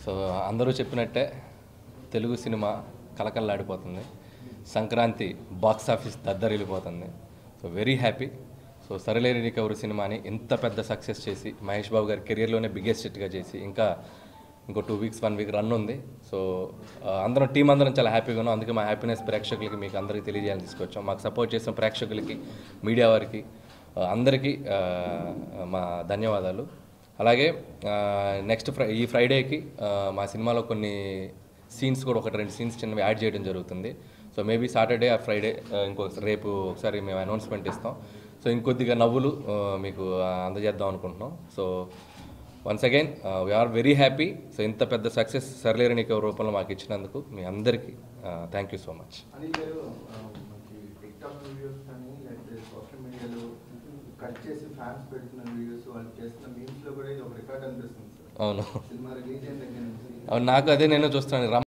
so అందరూ చెప్పినట్టే Telugu cinema కలకల్లాడిపోతుంది సంక్రాంతి బాక్స్ ఆఫీస్ దద్దరిల్లిపోతుంది సో వెరీ హ్యాపీ సో సరలేని రికవరీ సినిమాని ఇంత పెద్ద సక్సెస్ చేసి మహేష్ బాబు గారి కెరియర్లోనే బిగ్గెస్ట్ హిట్గా చేసి ఇంకా ఇంకో two weeks one week run ఉంది సో ఆ, అందరం టీం అందరం చాలా హ్యాపీగా ఉన్నాం అందుకే మా హ్యాపీనెస్ ప్రేక్షకులకి మీకు అందరికీ తెలియజేయాలని తీసుకొచ్చాం మాకు సపోర్ట్ చేసిన ప్రేక్షకులకి మీడియా వారికి ఆ, అందరికీ ఆ, మా ధన్యవాదాలు అలాగే నెక్స్ట్ ఫ్రై ఈ ఫ్రైడేకి ఆ, మా సినిమాలో కొన్ని సీన్స్ కూడా ఒకటి రెండు సీన్స్ చిన్నవి యాడ్ చేయడం జరుగుతుంది సో మేబీ సాటర్డే ఆ ఫ్రైడే ఇంకో రేపు ఒకసారి మేము అనౌన్స్మెంట్ ఇస్తాం సో ఇంకొద్దిగా నవ్వులు ఆ, మీకు ఆ, అందజేద్దాం అనుకుంటున్నాం so once again we are very happy so ఇంత పెద్ద సక్సెస్ సర్లేరనిక రూపంలో మాకు ఇచ్చినందుకు మీ అందరికీ thank you so much Anil garu ఆ, మనకి టిక్టాక్ వీడియోస్ కానీ లేకపోతే సోషల్ మీడియాలో కట్ చేసి ఫ్యాన్స్ పెడుతున్న వీడియోస్ వాళ్ళు చేస్తున్న మీమ్స్ లో కూడా ఇది ఒక రికార్డ్ అనిపిస్తుంది సార్ అవును సినిమా రిలీజ్ అయిన దగ్గర నుంచి అవును నాకు అదే నేను చూస్తున్నాను రమ్